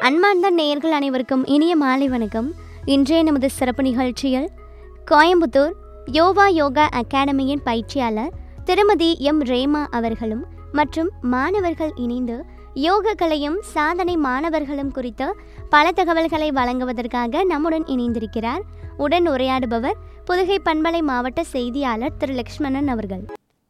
அன்பார்ந்த நேயர்கள் அனைவருக்கும் இனிய மாலை வணக்கம் இன்றைய நமது சிறப்பு நிகழ்ச்சியில் கோயம்புத்தூர் யோகா யோகா அகாடமியின் பயிற்சியாளர் திருமதி எம் ரேமா அவர்களும் மற்றும் மாணவர்கள் இணைந்து யோக கலையும் சாதனை மாணவர்களும் குறித்த பல தகவல்களை வழங்குவதற்காக நம்முடன் இணைந்திருக்கிறார் உடன் உரையாடுபவர் புதுகை பண்பலை மாவட்ட செய்தியாளர் திரு லக்ஷ்மணன் அவர்கள்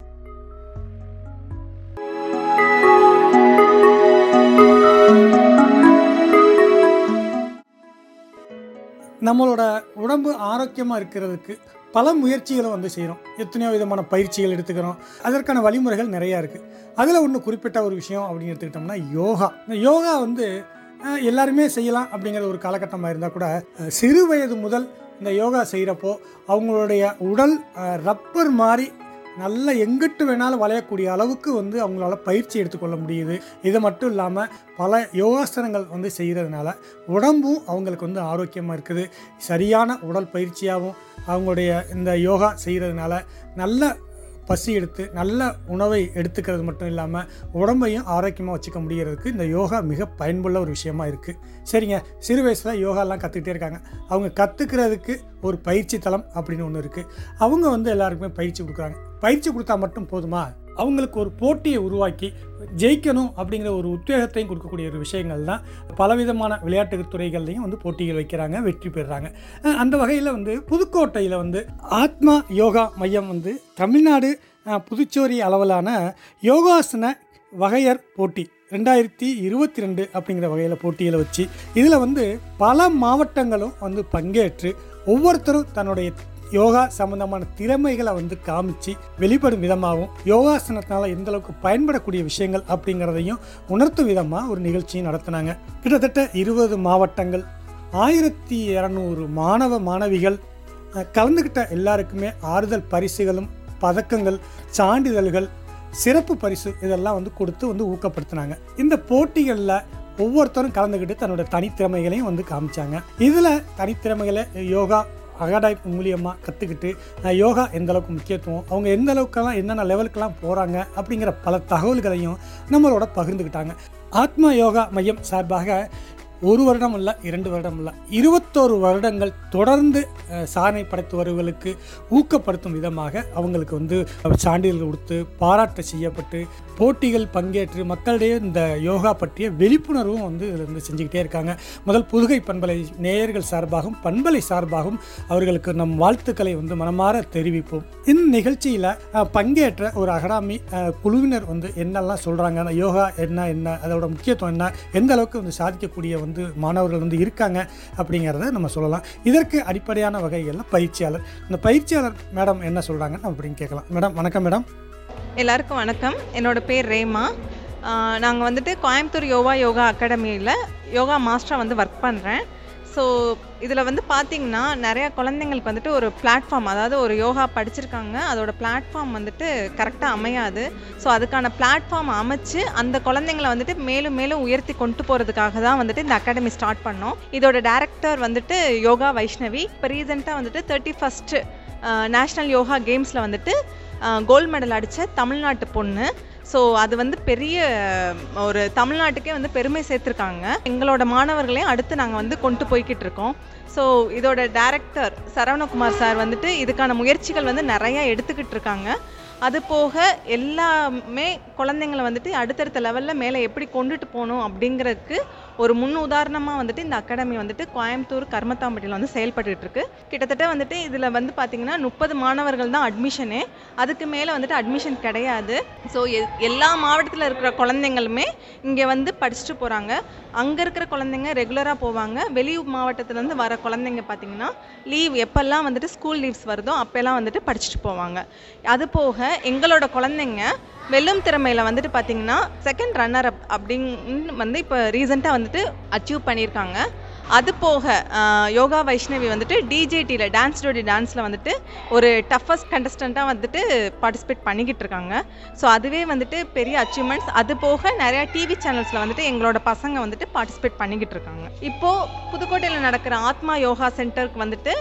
நம்மளோட உடம்பு ஆரோக்கியமாக இருக்கிறதுக்கு பல முயற்சிகளை வந்து செய்கிறோம் எத்தனையோ விதமான பயிற்சிகள் எடுத்துக்கிறோம் அதற்கான வழிமுறைகள் நிறையா இருக்குது அதில் ஒன்று குறிப்பிட்ட ஒரு விஷயம் அப்படின்னு எடுத்துக்கிட்டோம்னா யோகா இந்த யோகா வந்து அஹ், எல்லாருமே செய்யலாம் அப்படிங்கிற ஒரு காலகட்டமாக இருந்தால் கூட அஹ், சிறு வயது முதல் இந்த யோகா செய்கிறப்போ அவங்களுடைய உடல் அஹ், ரப்பர் மாதிரி நல்ல எங்கிட்டு வேணாலும் வளையக்கூடிய அளவுக்கு வந்து அவங்களால பயிற்சி எடுத்துக்கொள்ள முடியுது இது மட்டும் இல்லாமல் பல யோகாசனங்கள் வந்து செய்கிறதுனால உடம்பும் அவங்களுக்கு வந்து ஆரோக்கியமாக இருக்குது சரியான உடல் பயிற்சியாகவும் அவங்களுடைய இந்த யோகா செய்கிறதுனால நல்ல பசி எடுத்து நல்ல உணவை எடுத்துக்கிறது மட்டும் இல்லாமல் உடம்பையும் ஆரோக்கியமாக வச்சுக்க முடிகிறதுக்கு இந்த யோகா மிக பயன்புள்ள ஒரு விஷயமா இருக்குது சரிங்க சிறு வயசில் யோகாலாம் கற்றுக்கிட்டே இருக்காங்க அவங்க கற்றுக்கிறதுக்கு ஒரு பயிற்சி தளம் அப்படின்னு ஒன்று இருக்குது அவங்க வந்து எல்லாருக்குமே பயிற்சி கொடுக்குறாங்க பயிற்சி கொடுத்தா மட்டும் போதுமா அவங்களுக்கு ஒரு போட்டியை உருவாக்கி ஜெயிக்கணும் அப்படிங்கிற ஒரு உத்வேகத்தையும் கொடுக்கக்கூடிய ஒரு விஷயங்கள் தான் பலவிதமான விளையாட்டு துறைகள்லையும் வந்து போட்டிகள் வைக்கிறாங்க வெற்றி பெறுறாங்க அஹ் அந்த வகையில் வந்து புதுக்கோட்டையில் வந்து ஆத்மா யோகா மையம் வந்து தமிழ்நாடு அஹ், புதுச்சேரி அளவிலான யோகாசன வகையர் போட்டி ரெண்டாயிரத்தி இருபத்தி ரெண்டு அப்படிங்கிற வகையில் போட்டியில் வச்சு இதில் வந்து பல மாவட்டங்களும் வந்து பங்கேற்று ஒவ்வொருத்தரும் தன்னுடைய யோகா சம்பந்தமான திறமைகளை வந்து காமிச்சு வெளிப்படும் விதமாகவும் யோகாசனத்தினால எந்த அளவுக்கு பயன்படக்கூடிய விஷயங்கள் அப்படிங்கிறதையும் உணர்த்தும் விதமாக ஒரு நிகழ்ச்சியும் நடத்தினாங்க கிட்டத்தட்ட இருபது மாவட்டங்கள் ஆயிரத்தி இரநூறு மாணவ மாணவிகள் அஹ், கலந்துக்கிட்ட எல்லாருக்குமே ஆறுதல் பரிசுகளும் பதக்கங்கள் சான்றிதழ்கள் சிறப்பு பரிசு இதெல்லாம் வந்து கொடுத்து வந்து ஊக்கப்படுத்தினாங்க இந்த போட்டிகளில் ஒவ்வொருத்தரும் கலந்துக்கிட்டு தன்னோட தனித்திறமைகளையும் வந்து காமிச்சாங்க இதில் தனித்திறமைகளை யோகா அகாடாய் மூலியமாக கற்றுக்கிட்டு யோகா எந்த அளவுக்கு முக்கியத்துவம் அவங்க எந்த அளவுக்கெல்லாம் என்னென்ன லெவலுக்கெல்லாம் போகிறாங்க அப்படிங்கிற பல தகவல்களையும் நம்மளோட பகிர்ந்துக்கிட்டாங்க ஆத்மா யோகா மையம் சார்பாக ஒரு வருடம் இல்லை இரண்டு வருடம் இல்லை இருபத்தோரு வருடங்கள் தொடர்ந்து அஹ், சாதனை படைத்தவர்களுக்கு ஊக்கப்படுத்தும் விதமாக அவங்களுக்கு வந்து சான்றிதழ் கொடுத்து பாராட்டு செய்யப்பட்டு போட்டிகள் பங்கேற்று மக்களிடையே இந்த யோகா பற்றிய விழிப்புணர்வும் வந்து இதில் வந்து செஞ்சுக்கிட்டே இருக்காங்க முதல் புதுகை பண்பலை நேயர்கள் சார்பாகவும் பண்பலை சார்பாகவும் அவர்களுக்கு நம் வாழ்த்துக்களை வந்து மனமாற தெரிவிப்போம் இந்த நிகழ்ச்சியில் பங்கேற்ற ஒரு அகாடமி அஹ், குழுவினர் வந்து என்னெல்லாம் சொல்கிறாங்க அந்த யோகா என்ன என்ன அதோட முக்கியத்துவம் என்ன எந்த அளவுக்கு வந்து சாதிக்கக்கூடிய வந்து மாணவர்கள் வந்து இருக்காங்க அப்படிங்கிறத நம்ம சொல்லலாம் இதற்கு அடிப்படையான வகைகளில் பயிற்சியாளர் இந்த பயிற்சியாளர் மேடம் என்ன சொல்கிறாங்க அப்படின்னு கேட்கலாம் மேடம் வணக்கம் மேடம் எல்லாருக்கும் வணக்கம் என்னோட பேர் ரேமா நாங்கள் வந்துட்டு கோயம்புத்தூர் யோகா யோகா அகாடமியில் யோகா மாஸ்டராக வந்து ஒர்க் பண்ணுறேன் ஸோ இதில் வந்து பார்த்தீங்கன்னா நிறையா குழந்தைங்களுக்கு வந்துட்டு ஒரு பிளாட்ஃபார்ம் அதாவது ஒரு யோகா படிச்சிருக்காங்க அதோட பிளாட்ஃபார்ம் வந்துட்டு கரெக்டாக அமையாது ஸோ அதுக்கான பிளாட்ஃபார்ம் அமைச்சு அந்த குழந்தைங்களை வந்துட்டு மேலும் மேலும் உயர்த்தி கொண்டு போகிறதுக்காக தான் வந்துட்டு இந்த அகாடமி ஸ்டார்ட் பண்ணோம் இதோட டைரக்டர் வந்துட்டு யோகா வைஷ்ணவி இப்போ ரீசெண்டாக வந்துட்டு தேர்ட்டி ஃபஸ்ட்டு நேஷ்னல் யோகா கேம்ஸில் வந்துட்டு கோல்டு மெடல் அடித்த தமிழ்நாட்டு பொண்ணு ஸோ அது வந்து பெரிய ஒரு தமிழ்நாட்டுக்கே வந்து பெருமை சேர்த்துருக்காங்க எங்களோட மாணவர்களையும் அடுத்து நாங்கள் வந்து கொண்டு போய்கிட்டு இருக்கோம் ஸோ இதோட டைரக்டர் சரவணகுமார் சார் வந்துட்டு இதுக்கான முயற்சிகள் வந்து நிறையா எடுத்துக்கிட்டு இருக்காங்க அது போக எல்லாமே குழந்தைங்களை வந்துட்டு அடுத்தடுத்த லெவலில் மேலே எப்படி கொண்டுட்டு போகணும் அப்படிங்கிறதுக்கு ஒரு முன் உதாரணமாக வந்துட்டு இந்த அகாடமி வந்துட்டு கோயம்புத்தூர் கர்மத்தாம்பட்டியில் வந்து செயல்பட்டுட்டு இருக்கு கிட்டத்தட்ட வந்துட்டு இதில் வந்து பார்த்தீங்கன்னா முப்பது மாணவர்கள் தான் அட்மிஷனே அதுக்கு மேலே வந்துட்டு அட்மிஷன் கிடையாது ஸோ எல்லா மாவட்டத்தில் இருக்கிற குழந்தைங்களுமே இங்கே வந்து படிச்சுட்டு போகிறாங்க அங்கே இருக்கிற குழந்தைங்க ரெகுலராக போவாங்க வெளியூர் மாவட்டத்துலேருந்து வர குழந்தைங்க பார்த்தீங்கன்னா லீவ் எப்போல்லாம் வந்துட்டு ஸ்கூல் லீவ்ஸ் வருதோ அப்போல்லாம் வந்துட்டு படிச்சுட்டு போவாங்க அது போக எங்களோட குழந்தைங்க வெல்லும் திறமையில் வந்துட்டு பார்த்தீங்கன்னா செகண்ட் ரன்னர் அப் அப்படின்னு வந்து இப்போ ரீசெண்டாக வந்துட்டு அச்சீவ் பண்ணியிருக்காங்க அது போக ஆஹ், யோகா வைஷ்ணவி வந்துட்டு டிஜேடியில் டான்ஸ் ஜோடி டான்ஸில் வந்துட்டு ஒரு டஃபஸ்ட் கண்டஸ்டண்ட்டாக வந்துட்டு பார்ட்டிசிபேட் பண்ணிக்கிட்டு இருக்காங்க ஸோ அதுவே வந்துட்டு பெரிய அச்சீவ்மெண்ட்ஸ் அது போக நிறையா டிவி சேனல்ஸில் வந்துட்டு எங்களோட பசங்க வந்துட்டு பார்ட்டிசிபேட் பண்ணிக்கிட்டு இருக்காங்க இப்போது புதுக்கோட்டையில் நடக்கிற ஆத்மா யோகா சென்டருக்கு வந்துட்டு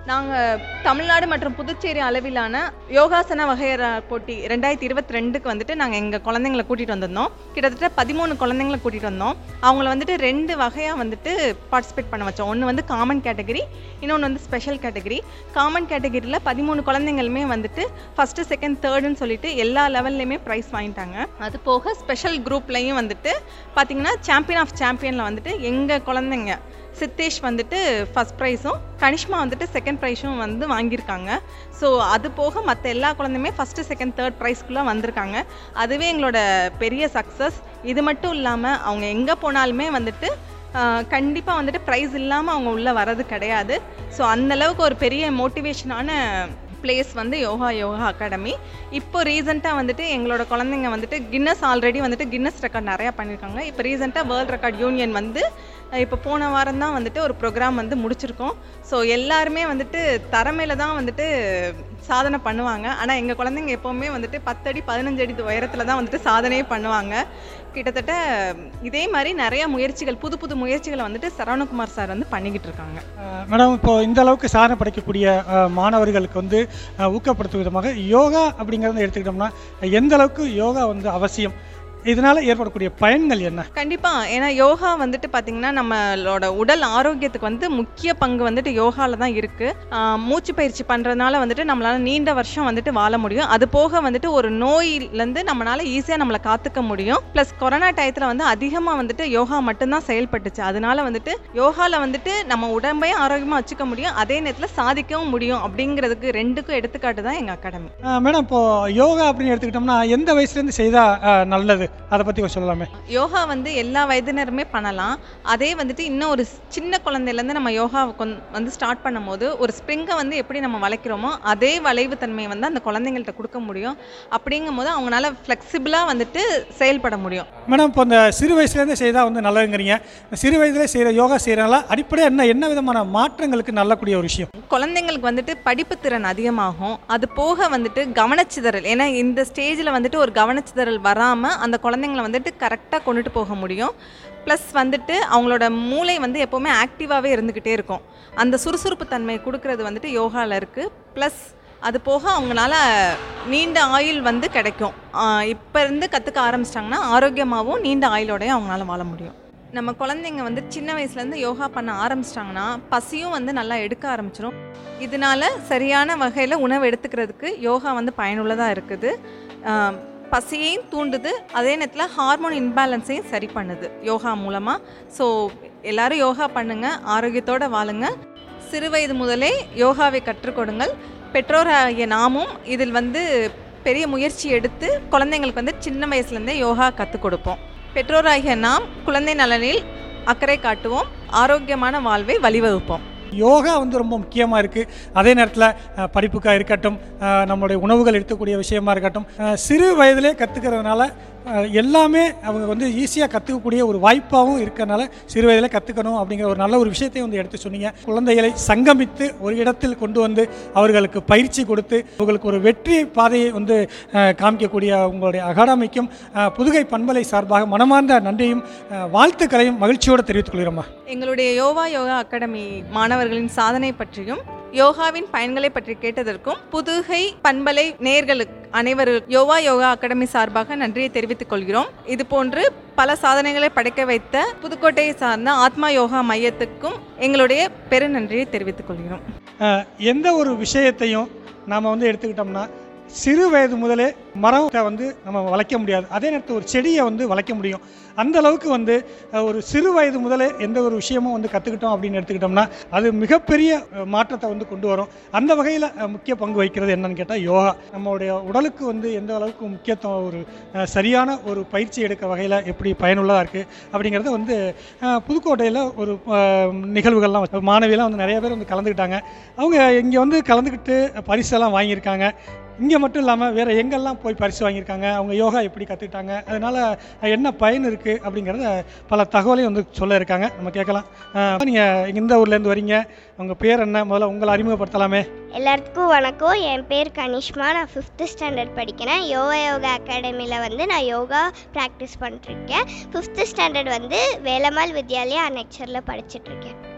நாங்கள் தமிழ்நாடு மற்றும் புதுச்சேரி அளவிலான யோகாசன வகையற போட்டி ரெண்டாயிரத்தி இருபத்தி ரெண்டுக்கு வந்துட்டு நாங்கள் எங்கள் குழந்தைங்களை கூட்டிகிட்டு வந்திருந்தோம் கிட்டத்தட்ட பதிமூணு குழந்தைங்களை கூட்டிகிட்டு வந்தோம் அவங்கள வந்துட்டு ரெண்டு வகையாக வந்துட்டு பார்ட்டிசிபேட் பண்ண வச்சோம் ஒன்று வந்து காமன் கேட்டகரி இன்னொன்று வந்து ஸ்பெஷல் கேட்டகரி காமன் கேட்டகரியில் பதிமூணு குழந்தைங்களுமே வந்துட்டு ஃபஸ்ட்டு செகண்ட் தேர்டுன்னு சொல்லிட்டு எல்லா லெவல்லையுமே ப்ரைஸ் வாங்கிட்டாங்க அது போக ஸ்பெஷல் குரூப்லையும் வந்துட்டு பார்த்தீங்கன்னா சாம்பியன் ஆஃப் சாம்பியனில் வந்துட்டு எங்கள் குழந்தைங்க சித்தேஷ் வந்துட்டு ஃபஸ்ட் ப்ரைஸும் கனிஷ்மா வந்துட்டு செகண்ட் ப்ரைஸும் வந்து வாங்கியிருக்காங்க ஸோ அது போக மற்ற எல்லா குழந்தையுமே ஃபஸ்ட்டு செகண்ட் தேர்ட் ப்ரைஸ்க்குள்ளே வந்திருக்காங்க அதுவே எங்களோட பெரிய சக்ஸஸ் இது மட்டும் இல்லாமல் அவங்க எங்கே போனாலுமே வந்துட்டு கண்டிப்பாக வந்துட்டு ப்ரைஸ் இல்லாமல் அவங்க உள்ளே வர்றது கிடையாது ஸோ அந்தளவுக்கு ஒரு பெரிய மோட்டிவேஷனான பிளேஸ் வந்து யோகா யோகா அகாடமி இப்போ ரீசெண்டாக வந்துட்டு எங்களோட குழந்தைங்க வந்துட்டு கின்னஸ் ஆல்ரெடி வந்துட்டு கின்னஸ் ரெக்கார்ட் நிறையா பண்ணியிருக்காங்க இப்போ ரீசெண்டாக வேர்ல்ட் ரெக்கார்ட் யூனியன் வந்து இப்போ போன வாரம் தான் வந்துட்டு ஒரு ப்ரோக்ராம் வந்து முடிச்சிருக்கோம் ஸோ எல்லாருமே வந்துட்டு திறமையில தான் வந்துட்டு சாதனை பண்ணுவாங்க ஆனால் எங்கள் குழந்தைங்க எப்போவுமே வந்துட்டு பத்தடி பதினஞ்சு அடி உயரத்தில் தான் வந்துட்டு சாதனையே பண்ணுவாங்க கிட்டத்தட்ட இதே மாதிரி நிறைய முயற்சிகள் புது புது முயற்சிகளை வந்துட்டு சரவணகுமார் சார் வந்து பண்ணிக்கிட்டு இருக்காங்க அஹ் மேடம் இப்போ இந்த அளவுக்கு சாதனை படைக்கக்கூடிய அஹ், மாணவர்களுக்கு வந்து அஹ், ஊக்கப்படுத்தும் விதமாக யோகா அப்படிங்கிறத எடுத்துக்கிட்டோம்னா எந்த அளவுக்கு யோகா வந்து அவசியம் இதனால ஏற்படக்கூடிய பயன்கள் என்ன கண்டிப்பா ஏன்னா யோகா வந்துட்டு பாத்தீங்கன்னா நம்மளோட உடல் ஆரோக்கியத்துக்கு வந்து முக்கிய பங்கு வந்துட்டு யோகால தான் இருக்கு ஆஹ் மூச்சு பயிற்சி பண்றதுனால வந்துட்டு நம்மளால நீண்ட வருஷம் வந்துட்டு வாழ முடியும் அது போக வந்துட்டு ஒரு நோயிலேருந்து நம்மளால ஈஸியா நம்மளை காத்துக்க முடியும் ப்ளஸ் கொரோனா டயத்துல வந்து அதிகமா வந்துட்டு யோகா மட்டும்தான் செயல்பட்டுச்சு அதனால வந்துட்டு யோகால வந்துட்டு நம்ம உடம்பையும் ஆரோக்கியமா வச்சுக்க முடியும் அதே நேரத்துல சாதிக்கவும் முடியும் அப்படிங்கிறதுக்கு ரெண்டுக்கும் எடுத்துக்காட்டு தான் எங்க அகாடமி அஹ் மேடம் இப்போ யோகா அப்படின்னு எடுத்துக்கிட்டோம்னா எந்த வயசுலேருந்து செய்தால் நல்லது அதை பற்றி கொஞ்சம் சொல்லலாமே யோகா வந்து எல்லா வயதினருமே பண்ணலாம் அதே வந்துட்டு இன்னும் ஒரு சின்ன குழந்தையிலேருந்து நம்ம யோகா கொண்- வந்து ஸ்டார்ட் பண்ணும்போது ஒரு ஸ்ப்ரிங்கை வந்து எப்படி நம்ம வளைக்கிறோமோ அதே வளைவு தன்மையை வந்து அந்த குழந்தைங்கள்ட்ட கொடுக்க முடியும் அப்படிங்கும்போது அவங்களால ஃப்ளெக்சிபிளாக வந்துட்டு செயல்பட முடியும் மேடம் இப்போ இந்த சிறு வயசுலேருந்து செய்தால் வந்து நல்லதுங்கிறீங்க இந்த சிறு வயதிலே செய்கிற யோகா செய்கிறனால அடிப்படையாக என்ன என்ன விதமான மாற்றங்களுக்கு நல்லக்கூடிய ஒரு விஷயம் குழந்தைங்களுக்கு வந்துட்டு படிப்பு திறன் அதிகமாகும் அது போக வந்துட்டு கவனச்சிதறல் ஏன்னா இந்த ஸ்டேஜில் வந்துட்டு ஒரு கவனச்சிதறல் வராமல் அந்த குழந்தைங்கள வந்துட்டு கரெக்டாக கொண்டுட்டு போக முடியும் ப்ளஸ் வந்துட்டு அவங்களோட மூளை வந்து எப்போவுமே ஆக்டிவாகவே இருந்துக்கிட்டே இருக்கும் அந்த சுறுசுறுப்பு தன்மை கொடுக்கறது வந்துட்டு யோகாவில் இருக்குது ப்ளஸ் அது போக அவங்களால நீண்ட ஆயுள் வந்து கிடைக்கும் இப்போ இருந்து கற்றுக்க ஆரம்பிச்சிட்டாங்கன்னா ஆரோக்கியமாகவும் நீண்ட ஆயுளோடய அவங்களால வாழ முடியும் நம்ம குழந்தைங்க வந்து சின்ன வயசுலேருந்து யோகா பண்ண ஆரம்பிச்சிட்டாங்கன்னா பசியும் வந்து நல்லா எடுக்க ஆரம்பிச்சிடும் இதனால சரியான வகையில் உணவு எடுத்துக்கிறதுக்கு யோகா வந்து பயனுள்ளதாக இருக்குது ஆம், பசியையும் தூண்டுது அதே நேரத்தில் ஹார்மோன் இன்பேலன்ஸையும் சரி பண்ணுது யோகா மூலமாக ஸோ எல்லாரும் யோகா பண்ணுங்க ஆரோக்கியத்தோடு வாழுங்க சிறு வயது முதலே யோகாவை கற்றுக்கொடுங்கள் பெற்றோராகிய நாமும் இதில் வந்து பெரிய முயற்சி எடுத்து குழந்தைங்களுக்கு வந்து சின்ன வயசுலேருந்தே யோகா கற்றுக் கொடுப்போம் பெற்றோராகிய நாம் குழந்தை நலனில் அக்கறை காட்டுவோம் ஆரோக்கியமான வாழ்வை வழிவகுப்போம் யோகா வந்து ரொம்ப முக்கியமாக இருக்குது அதே நேரத்தில் அஹ், படிப்புக்காக இருக்கட்டும் அஹ், நம்மளுடைய உணவுகள் எடுக்கக்கூடிய விஷயமா இருக்கட்டும் அஹ், சிறு வயதிலே கற்றுக்கிறதுனால எல்லாமே அவங்க வந்து ஈஸியாக கற்றுக்கக்கூடிய ஒரு வாய்ப்பாகவும் இருக்கறனால சிறு வயதிலே கற்றுக்கணும் அப்படிங்கிற ஒரு நல்ல ஒரு விஷயத்தையும் வந்து எடுத்து சொன்னீங்க குழந்தைகளை சங்கமித்து ஒரு இடத்தில் கொண்டு வந்து அவர்களுக்கு பயிற்சி கொடுத்து அவர்களுக்கு ஒரு வெற்றி பாதையை வந்து அஹ், காமிக்கக்கூடிய உங்களுடைய அகாடமிக்கும் அஹ், புதுகை பண்பலை சார்பாக மனமார்ந்த நன்றியும் அஹ், வாழ்த்துக்களையும் மகிழ்ச்சியோடு தெரிவித்துக் கொள்கிறோம்மா எங்களுடைய யோகா யோகா அகாடமி மாணவர்களின் சாதனை பற்றியும் யோகாவின் பயன்களை பற்றி கேட்டதற்கும் புதுகை பண்பலை நேர்களுக்கு அனைவரும் யோகா யோகா அகாடமி சார்பாக நன்றியை தெரிவித்துக் கொள்கிறோம் இது போன்று பல சாதனைகளை படைக்க வைத்த புதுக்கோட்டையை சார்ந்த ஆத்மா யோகா மையத்துக்கும் எங்களுடைய பெருநன்றியை தெரிவித்துக் கொள்கிறோம் அஹ், எந்த ஒரு விஷயத்தையும் நாம் வந்து எடுத்துக்கிட்டோம்னா சிறு வயது முதலே மரத்தை வந்து நம்ம வளைக்க முடியாது அதே நேரத்தில் ஒரு செடியை வந்து வளைக்க முடியும் அந்த அளவுக்கு வந்து அஹ், ஒரு சிறு வயது முதலே எந்த ஒரு விஷயமும் வந்து கற்றுக்கிட்டோம் அப்படின்னு எடுத்துக்கிட்டோம்னா அது மிகப்பெரிய அஹ், மாற்றத்தை வந்து கொண்டு வரும் அந்த வகையில் முக்கிய பங்கு வகிக்கிறது என்னன்னு கேட்டால் யோகா நம்மளுடைய உடலுக்கு வந்து எந்த அளவுக்கு முக்கியத்துவம் ஒரு அஹ், சரியான ஒரு பயிற்சி எடுக்க வகையில் எப்படி பயனுள்ளதாக இருக்குது அப்படிங்கிறத வந்து அஹ், புதுக்கோட்டையில் ஒரு அஹ், நிகழ்வுகள்லாம் வச்சு- மாணவியெல்லாம் வந்து நிறைய பேர் வந்து கலந்துக்கிட்டாங்க அவங்க இங்கே வந்து கலந்துக்கிட்டு பரிசெல்லாம் வாங்கியிருக்காங்க இங்கே மட்டும் இல்லாமல் வேறு எங்கெல்லாம் போய் பரிசு வாங்கியிருக்காங்க அவங்க யோகா எப்படி கற்றுக்கிட்டாங்க அதனால் என்ன பயன் இருக்குது அப்படிங்கிறத பல தகவலையும் வந்து சொல்ல இருக்காங்க நம்ம கேட்கலாம் நீங்கள் இந்த ஊர்லேருந்து வரீங்க உங்கள் பேர் என்ன முதல்ல உங்களை அறிமுகப்படுத்தலாமே எல்லாத்துக்கும் வணக்கம் என் பேர் கனிஷ்மா நான் ஃபிஃப்த்து ஸ்டாண்டர்ட் படிக்கிறேன் யோகா யோகா அகாடமியில் வந்து நான் யோகா ப்ராக்டிஸ் பண்ணிட்டுருக்கேன் ஃபிஃப்த்து ஸ்டாண்டர்ட் வந்து வேலம்மாள் வித்யாலயா அனெக்சரில் படிச்சிட்ருக்கேன்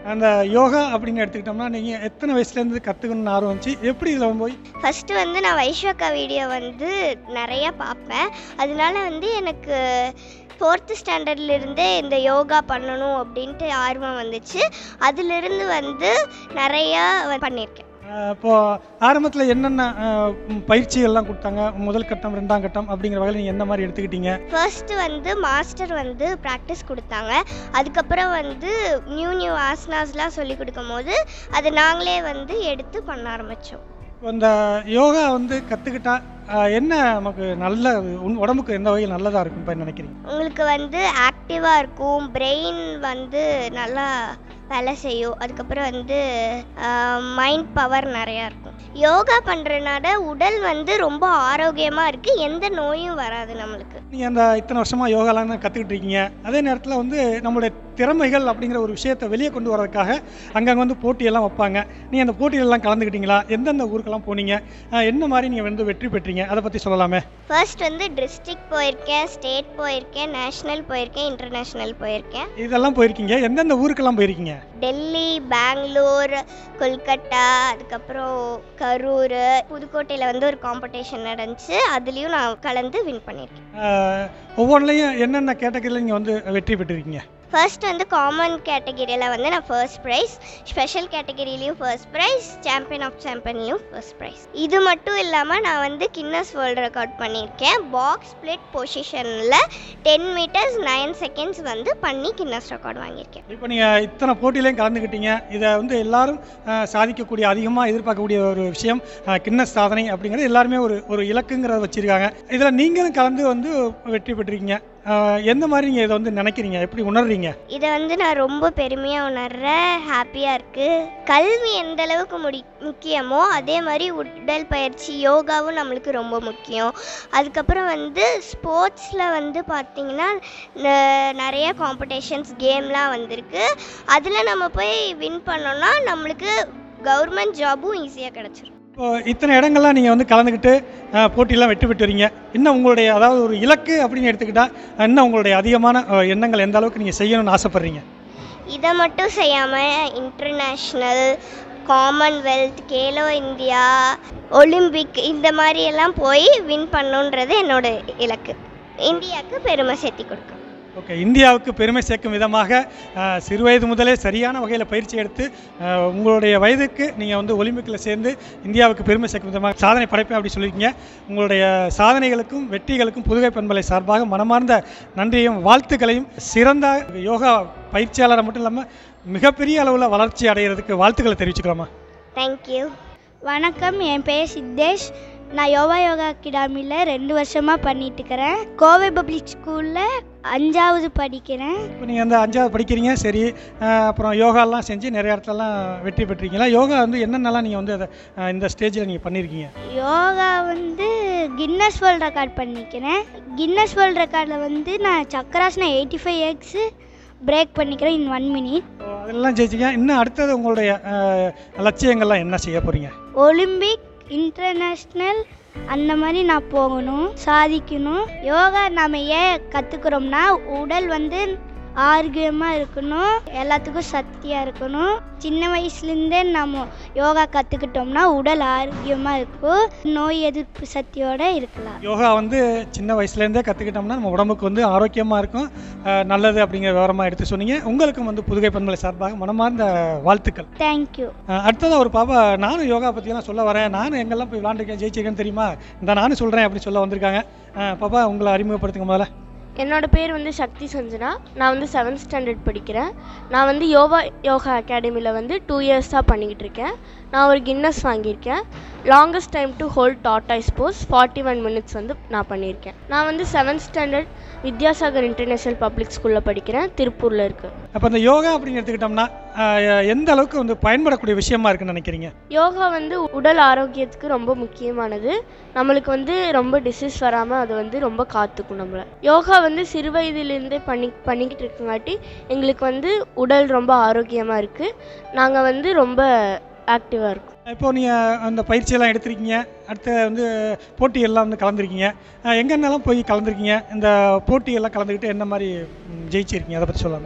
அந்த யோகா அப்படின்னு எடுத்துக்கிட்டோம்னா நீங்கள் எத்தனை வயசுலேருந்து கற்றுக்கணும்னு ஆர்வம் வந்துச்சு எப்படி இதில் போய் ஃபஸ்ட்டு வந்து நான் வைஷ்வக்கா வீடியோ வந்து நிறைய பார்ப்பேன் அதனால வந்து எனக்கு ஃபோர்த்து ஸ்டாண்டர்ட்லேருந்தே இந்த யோகா பண்ணணும் அப்படின்ட்டு ஆர்வம் வந்துச்சு அதிலிருந்து வந்து நிறையா வ- பண்ணியிருக்கேன் அஹ் இப்போ ஆரம்பத்தில் என்னென்ன அஹ், ம், பயிற்சிகள்லாம் கொடுத்தாங்க முதல் கட்டம் ரெண்டாம் கட்டம் அப்படிங்கிற வகையில் நீங்கள் என்ன மாதிரி எடுத்துக்கிட்டீங்க ஃபர்ஸ்ட்டு வந்து மாஸ்டர் வந்து ப்ராக்டிஸ் கொடுத்தாங்க அதுக்கப்புறம் வந்து நியூ நியூ ஆசனாஸ்லாம் சொல்லி கொடுக்கும் போது அதை நாங்களே வந்து எடுத்து பண்ண ஆரம்பித்தோம் இப்போ இந்த யோகா வந்து கற்றுக்கிட்டா என்ன நமக்கு நல்ல உன் உடம்புக்கு எந்த வகையில் நல்லதாக இருக்கும் இப்போ நினைக்கிறீங்க உங்களுக்கு வந்து ஆக்டிவாக இருக்கும் பிரெயின் வந்து நல்லா வேலை செய்யும் அதுக்கப்புறம் வந்து மைண்ட் பவர் நிறையா இருக்கும் யோகா பண்ணுறதுனால உடல் வந்து ரொம்ப ஆரோக்கியமாக இருக்குது எந்த நோயும் வராது நம்மளுக்கு நீங்கள் அந்த இத்தனை வருஷமாக யோகாலாம் கற்றுக்கிட்டு இருக்கீங்க அதே நேரத்தில் வந்து நம்மளுடைய திறமைகள் அப்படிங்கிற ஒரு விஷயத்தை வெளியே கொண்டு வரதுக்காக அங்கங்கே வந்து போட்டியெல்லாம் வைப்பாங்க நீங்கள் அந்த போட்டியிலலாம் கலந்துக்கிட்டீங்களா எந்தெந்த ஊருக்கெல்லாம் போனீங்க அஹ், என்ன மாதிரி நீங்கள் வந்து வெற்றி பெற்றீங்க அதை பற்றி சொல்லலாமே ஃபர்ஸ்ட் வந்து டிஸ்ட்ரிக்ட் போயிருக்கேன் ஸ்டேட் போயிருக்கேன் நேஷ்னல் போயிருக்கேன் இன்டர்நேஷ்னல் போயிருக்கேன் இதெல்லாம் போயிருக்கீங்க எந்தெந்த ஊருக்கெல்லாம் போயிருக்கீங்க டெல்லி பெங்களூர் கொல்கட்டா அதுக்கப்புறம் கரூர் புதுக்கோட்டையில் வந்து ஒரு காம்படிஷன் நடந்துச்சு அதுலேயும் நான் கலந்து வின் பண்ணியிருக்கேன் அஹ், ஒவ்வொன்றிலையும் என்னென்ன கேட்டகரியில் நீங்கள் வந்து வெற்றி பெற்றிருக்கீங்க ஃபர்ஸ்ட் வந்து காமன் கேட்டகிரியில் வந்து நான் ஃபர்ஸ்ட் ப்ரைஸ் ஸ்பெஷல் கேட்டகிரிலையும் ஃபர்ஸ்ட் ப்ரைஸ் சாம்பியன் ஆஃப் சாம்பியன்லையும் ஃபர்ஸ்ட் ப்ரைஸ் இது மட்டும் இல்லாமல் நான் வந்து கின்னஸ் வேர்ல்டு ரெக்கார்ட் பண்ணியிருக்கேன் பாக்ஸ் ஸ்ப்ளிட் பொசிஷனில் டென் மீட்டர்ஸ் நைன் செகண்ட்ஸ் வந்து பண்ணி கின்னஸ் ரெக்கார்ட் வாங்கியிருக்கேன் இப்போ நீங்கள் இத்தனை போட்டியிலையும் கலந்துக்கிட்டீங்க இதை வந்து எல்லாரும் அஹ், சாதிக்கக்கூடிய அதிகமாக எதிர்பார்க்கக்கூடிய ஒரு விஷயம் அஹ், கின்னஸ் சாதனை அப்படிங்கிறது எல்லாருமே ஒரு ஒரு இலக்குங்கிறத வச்சுருக்காங்க இதில் நீங்களும் கலந்து வந்து வெற்றி பெற்றிருக்கீங்க அஹ், எந்த மாதிரி நீங்கள் இதை வந்து நினைக்கிறீங்க எப்படி உணர்றீங்க இதை வந்து நான் ரொம்ப பெருமையாக உணர்றேன் ஹாப்பியாக இருக்குது கல்வி எந்த அளவுக்கு முடி முக்கியமோ அதே மாதிரி உடல் பயிற்சி யோகாவும் நம்மளுக்கு ரொம்ப முக்கியம் அதுக்கப்புறம் வந்து ஸ்போர்ட்ஸில் வந்து பார்த்திங்கன்னா ந- நிறைய காம்படிஷன்ஸ் கேம்லாம் வந்திருக்கு அதில் நம்ம போய் வின் பண்ணோம்னா நம்மளுக்கு கவர்மெண்ட் ஜாபும் ஈஸியாக கிடச்சிரும் இப்போ இத்தனை இடங்கள்லாம் நீங்கள் வந்து கலந்துக்கிட்டு அஹ், போட்டியெல்லாம் வெற்றி பெற்றுறீங்க இன்னும் உங்களுடைய அதாவது ஒரு இலக்கு அப்படின்னு எடுத்துக்கிட்டால் இன்னும் உங்களுடைய அதிகமான அஹ், எண்ணங்கள் எந்த அளவுக்கு நீங்கள் செய்யணும்னு ஆசைப்பட்றீங்க இதை மட்டும் செய்யாமல் international Commonwealth Khelo India Olympic இந்த மாதிரி எல்லாம் போய் வின் பண்ணுன்றது என்னோட இலக்கு இந்தியாவுக்கு பெருமை சேர்த்தி கொடுக்கும் ஓகே இந்தியாவுக்கு பெருமை சேர்க்கும் விதமாக அஹ், சிறுவயது முதலே சரியான வகையில் பயிற்சி எடுத்து அஹ், உங்களுடைய வயதுக்கு நீங்கள் வந்து ஒலிம்பிக்கில் சேர்ந்து இந்தியாவுக்கு பெருமை சேர்க்கும் விதமாக சாதனை படைப்பேன் அப்படி சொல்லியிருக்கீங்க உங்களுடைய சாதனைகளுக்கும் வெற்றிகளுக்கும் புதுகை பண்பலை சார்பாக மனமார்ந்த நன்றியையும் வாழ்த்துக்களையும் சிறந்த யோகா பயிற்சியாளரை மட்டும் இல்லாமல் மிகப்பெரிய அளவில் வளர்ச்சி அடைகிறதுக்கு வாழ்த்துக்களை தெரிவிச்சுக்கலாமா தேங்க்யூ வணக்கம் என் பேர் சித்தேஷ் நான் யோகா யோகா அகாடமியில் ரெண்டு வருஷமாக பண்ணிட்டு இருக்கிறேன் கோவை பப்ளிக் ஸ்கூலில் அஞ்சாவது படிக்கிறேன் இப்போ நீங்கள் அந்த அஞ்சாவது படிக்கிறீங்க சரி அஹ், அப்புறம் யோகாலாம் செஞ்சு நிறைய இடத்துலலாம் வெற்றி பெற்றிருக்கீங்களா யோகா வந்து என்னென்னலாம் நீங்கள் வந்து அதை அஹ், இந்த ஸ்டேஜில் நீங்கள் பண்ணியிருக்கீங்க யோகா வந்து கின்னஸ் வேர்ல்ட் ரெக்கார்ட் பண்ணிக்கிறேன் கின்னஸ் வேர்ல்ட் ரெக்கார்டில் வந்து நான் chakrasana eighty five x break பண்ணிக்கிறேன் இன் ஒன் மினிட் ஸோ அதெல்லாம் ஜெயிச்சிங்க இன்னும் அடுத்தது உங்களுடைய அஹ், லட்சியங்கள்லாம் என்ன செய்ய போகிறீங்க ஒலிம்பிக் இன்டர்நேஷ்னல் அந்த மாதிரி நான் போகணும் சாதிக்கணும் யோகா நாம் ஏன் கற்றுக்குறோம்னா உடல் வந்து ஆரோக்கியமாக இருக்கணும் எல்லாத்துக்கும் சக்தியாக இருக்கணும் சின்ன வயசுலேருந்தே நம்ம யோகா கற்றுக்கிட்டோம்னா உடல் ஆரோக்கியமாக இருக்கும் நோய் எதிர்ப்பு சக்தியோடு இருக்கலாம் யோகா வந்து சின்ன வயசுலேருந்தே கற்றுக்கிட்டோம்னா நம்ம உடம்புக்கு வந்து ஆரோக்கியமாக இருக்கும் அஹ், நல்லது அப்படிங்கிற விவரமாக எடுத்து சொன்னீங்க உங்களுக்கும் வந்து புதுகை பண்பலை சார்பாக மனமார்ந்த வாழ்த்துக்கள் தேங்க்யூ அஹ், அடுத்ததா ஒரு பாப்பா நானும் யோகா பற்றியெல்லாம் சொல்ல வரேன் நானும் எங்கெல்லாம் போய் விளாண்டுருக்கேன் ஜெயிச்சிருக்கேன்னு தெரியுமா இந்த நானும் சொல்கிறேன் அப்படின்னு சொல்ல வந்திருக்காங்க அஹ், பாப்பா உங்களை அறிமுகப்படுத்துங்க முதல்ல என்னோட பேர் வந்து சக்தி சஞ்சனா நான் வந்து செவன்த் ஸ்டாண்டர்ட் படிக்கிறேன் நான் வந்து யோகா யோகா அகாடமியில் வந்து டூ இயர்ஸாக பண்ணிக்கிட்டு இருக்கேன் நான் ஒரு கின்னஸ் வாங்கியிருக்கேன் longest time to hold tortoise pose forty one minutes வந்து நான் பண்ணியிருக்கேன் நான் வந்து seventh standard Vidyasagar international public ஸ்கூலில் படிக்கிறேன் திருப்பூரில் இருக்குது அப்போ இந்த யோகா அப்படின்னு எடுத்துக்கிட்டோம்னா அஹ், எந்த அளவுக்கு வந்து பயன்படக்கூடிய விஷயமா இருக்குன்னு நினைக்கிறீங்க யோகா வந்து உடல் ஆரோக்கியத்துக்கு ரொம்ப முக்கியமானது நம்மளுக்கு வந்து ரொம்ப டிசீஸ் வராமல் அது வந்து ரொம்ப காத்துக்கும் நம்மளை யோகா வந்து சிறு வயதிலிருந்தே பண்ணி பண்ணிக்கிட்டு இருக்கங்காட்டி எங்களுக்கு வந்து உடல் ரொம்ப ஆரோக்கியமாக இருக்குது நாங்கள் வந்து ரொம்ப ஆக்டிவாக இருக்கோம் இப்போ நீங்கள் அந்த பயிற்சியெல்லாம் எடுத்திருக்கீங்க அடுத்து வந்து போட்டியெல்லாம் வந்து கலந்துருக்கீங்க அஹ், எங்கென்னலாம் போய் கலந்துருக்கீங்க இந்த போட்டியெல்லாம் கலந்துக்கிட்டு என்ன மாதிரி ம், ஜெயிச்சிருக்கீங்க அதை பற்றி சொல்லாமல்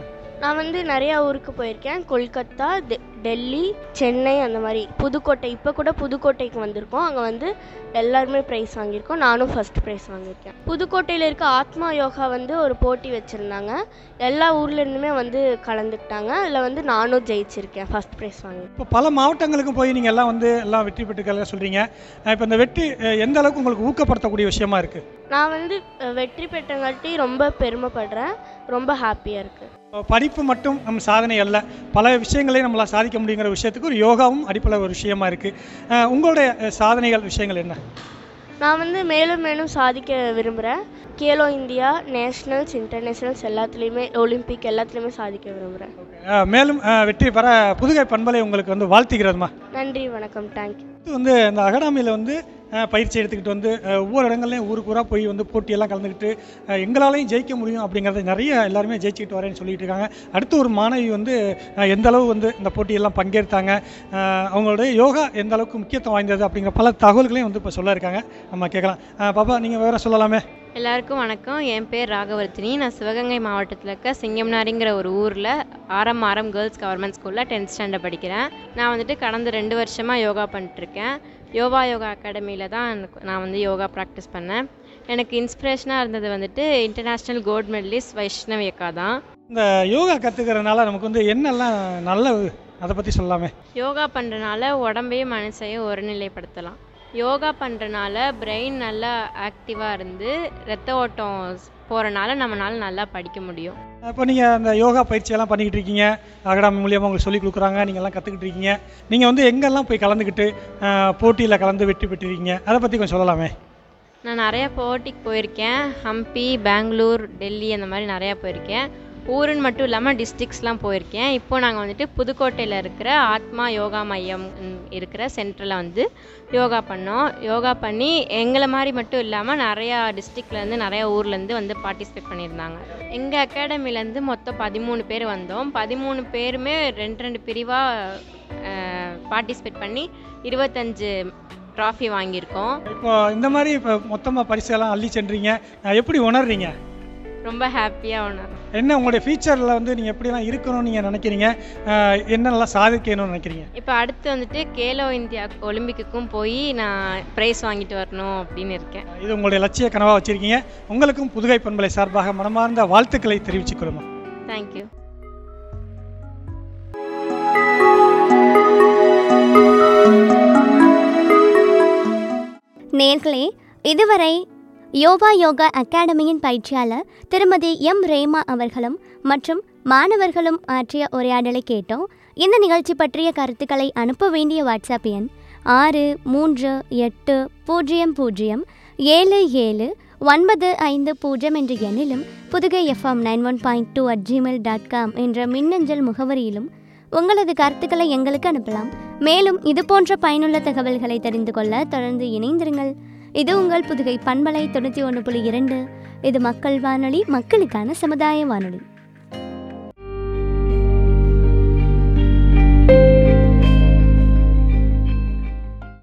நான் வந்து நிறையா ஊருக்கு போயிருக்கேன் கொல்கத்தா டெ- டெல்லி சென்னை அந்த மாதிரி புதுக்கோட்டை இப்போ கூட புதுக்கோட்டைக்கு வந்திருக்கோம் அங்கே வந்து எல்லாருமே ப்ரைஸ் வாங்கியிருக்கோம் நானும் ஃபர்ஸ்ட் ப்ரைஸ் வாங்கியிருக்கேன் புதுக்கோட்டையில் இருக்க ஆத்மா யோகா வந்து ஒரு போட்டி வச்சுருந்தாங்க எல்லா ஊர்லேருந்துமே வந்து கலந்துக்கிட்டாங்க அதில் வந்து நானும் ஜெயிச்சிருக்கேன் ஃபர்ஸ்ட் ப்ரைஸ் வாங்கி இப்போ பல மாவட்டங்களுக்கும் போய் நீங்கள் எல்லாம் வந்து எல்லாம் வெற்றி பெற்றுக்கலாம் சொல்கிறீங்க இப்போ இந்த வெற்றி அஹ், எந்த அளவுக்கு உங்களுக்கு ஊக்கப்படுத்தக்கூடிய விஷயமா இருக்குது நான் வந்து அஹ், வெற்றி பெற்றங்காட்டி ரொம்ப பெருமைப்படுறேன் ரொம்ப ஹாப்பியாக இருக்குது படிப்பு மட்டும் நம்ம சாதனை அல்ல பல விஷயங்களையும் நம்மளால் சாதிக்க முடியுங்கிற விஷயத்துக்கு ஒரு யோகாவும் அடிப்படை ஒரு விஷயமா இருக்குது உங்களுடைய அஹ், சாதனைகள் விஷயங்கள் என்ன நான் வந்து மேலும் மேலும் சாதிக்க விரும்புகிறேன் கேலோ இந்தியா நேஷ்னல்ஸ் இன்டர்நேஷ்னல்ஸ் எல்லாத்துலேயுமே ஒலிம்பிக் எல்லாத்துலேயுமே சாதிக்க விரும்புகிறேன் அஹ், மேலும் அஹ், வெற்றி பெற புதுகை பண்பலை உங்களுக்கு வந்து வாழ்த்துகிறதுமா நன்றி வணக்கம் தேங்க்யூ அடுத்து வந்து இந்த அகாடமியில் வந்து அஹ், பயிற்சி எடுத்துக்கிட்டு வந்து அஹ், ஒவ்வொரு இடங்கள்லையும் ஊருக்கு ஊராக போய் வந்து போட்டியெல்லாம் கலந்துக்கிட்டு அஹ், எங்களாலையும் ஜெயிக்க முடியும் அப்படிங்கிறத நிறைய எல்லாருமே ஜெயிச்சுக்கிட்டு வரேன்னு சொல்லிட்டு இருக்காங்க அடுத்து ஒரு மாணவி வந்து அஹ், எந்த அளவு வந்து இந்த போட்டியெல்லாம் பங்கேற்றாங்க அஹ், அவங்களுடைய யோகா எந்த அளவுக்கு முக்கியத்துவம் வாய்ந்தது அப்படிங்கிற பல தகவல்களையும் வந்து இப்போ சொல்ல இருக்காங்க நம்ம கேட்கலாம் அஹ், பாப்பா நீங்கள் வேறு சொல்லலாமே எல்லாருக்கும் வணக்கம் என் பேர் ராகவர்த்தினி நான் சிவகங்கை மாவட்டத்தில் இருக்க சிங்கம்னாரிங்கிற ஒரு ஊரில் ஆரம் ஆரம் கேர்ள்ஸ் கவர்மெண்ட் ஸ்கூலில் டென்த் ஸ்டாண்டர்ட் படிக்கிறேன் நான் வந்துட்டு கடந்த ரெண்டு வருஷமாக யோகா பண்ணிட்டுருக்கேன் யோகா யோகா அகாடமியில் தான் எனக்கு- நான் வந்து யோகா ப்ராக்டிஸ் பண்ணேன் எனக்கு இன்ஸ்பிரேஷனாக இருந்தது வந்துட்டு இன்டர்நேஷ்னல் கோல்டு மெடலிஸ்ட் வைஷ்ணவி அக்கா தான் இந்த யோகா கற்றுக்கிறதுனால நமக்கு வந்து என்னெல்லாம் நல்ல அதை பற்றி சொல்லலாமே யோகா பண்ணுறனால உடம்பையும் மனசையும் ஒருநிலைப்படுத்தலாம் யோகா பண்ணுறனால பிரெயின் நல்லா ஆக்டிவாக இருந்து ரத்த ஓட்டம் போகிறனால நம்மளால நல்லா படிக்க முடியும் இப்போ நீங்கள் அந்த யோகா பயிற்சியெல்லாம் பண்ணிக்கிட்டு இருக்கீங்க அகாடமி மூலியமாக உங்களுக்கு சொல்லிக் கொடுக்குறாங்க நீங்கள் எல்லாம் கற்றுக்கிட்டு இருக்கீங்க நீங்கள் வந்து எங்கெல்லாம் போய் கலந்துக்கிட்டு போட்டியில் கலந்து வெற்றி பெற்றிருக்கீங்க அதை பற்றி கொஞ்சம் சொல்லலாமே நான் நிறைய போட்டிக்கு போயிருக்கேன் ஹம்பி பெங்களூர் டெல்லி அந்த மாதிரி நிறையா போயிருக்கேன் ஊருன்னு மட்டும் இல்லாமல் டிஸ்ட்ரிக்ஸ்லாம் போயிருக்கேன் இப்போ நாங்கள் வந்துட்டு புதுக்கோட்டையில் இருக்கிற ஆத்மா யோகா மையம் ம், இருக்கிற சென்டரில் வந்து யோகா பண்ணோம் யோகா பண்ணி எங்களை மாதிரி மட்டும் இல்லாமல் நிறையா டிஸ்ட்ரிக்ட்லேருந்து நிறையா ஊர்லேருந்து வந்து பார்ட்டிசிபேட் பண்ணியிருந்தாங்க எங்கள் அகாடமிலேருந்து மொத்தம் பதிமூணு பேர் வந்தோம் பதிமூணு பேருமே ரெண்டு ரெண்டு பிரிவாக பார்ட்டிசிபேட் பண்ணி இருபத்தஞ்சு ட்ராஃபி வாங்கியிருக்கோம் இப்போ இந்த மாதிரி இப்போ மொத்தமாக பரிசெல்லாம் அள்ளி சென்றீங்க அஹ், எப்படி உணர்றீங்க ரொம்ப ஹாப்பியாக உணர்றோம் என்ன உங்களுடைய ஃபியூச்சரில் வந்து நீங்கள் எப்படிலாம் இருக்கணும்னு நீங்கள் நினைக்கிறீங்க அஹ், என்னெல்லாம் சாதிக்கணும்னு நினைக்கிறீங்க இப்போ அடுத்து வந்துட்டு கேலோ இந்தியா ஒலிம்பிக்குக்கும் போய் நான் ப்ரைஸ் வாங்கிட்டு வரணும் அப்படின்னு இருக்கேன் இது உங்களுடைய லட்சிய கனவாக வச்சுருக்கீங்க உங்களுக்கும் புதுகை பண்பலை சார்பாக மனமார்ந்த வாழ்த்துக்களை தெரிவிச்சுக்கொள்ளுமா தேங்க்யூ நேர்களே இதுவரை யோகா யோகா அகாடமியின் பயிற்சியாளர் திருமதி எம் ரேமா அவர்களும் மற்றும் மாணவர்களும் ஆற்றிய உரையாடலை கேட்டோம் இந்த நிகழ்ச்சி பற்றிய கருத்துக்களை அனுப்ப வேண்டிய வாட்ஸ்அப் எண் ஆறு மூன்று எட்டு பூஜ்ஜியம் பூஜ்ஜியம் ஏழு ஏழு ஒன்பது ஐந்து பூஜ்ஜியம் என்ற எண்ணிலும் Pudugai FM nine one point two at Gmail dot com என்ற மின்னஞ்சல் முகவரியிலும் உங்களது கருத்துக்களை எங்களுக்கு அனுப்பலாம் மேலும் இது போன்ற பயனுள்ள தகவல்களை தெரிந்து கொள்ள தொடர்ந்து இணைந்திருங்கள் இது உங்கள் புதுகை பண்பலை தொண்ணூற்றி ஒன்று புள்ளி இரண்டு இது மக்கள் வானொலி மக்களுக்கான சமுதாய வானொலி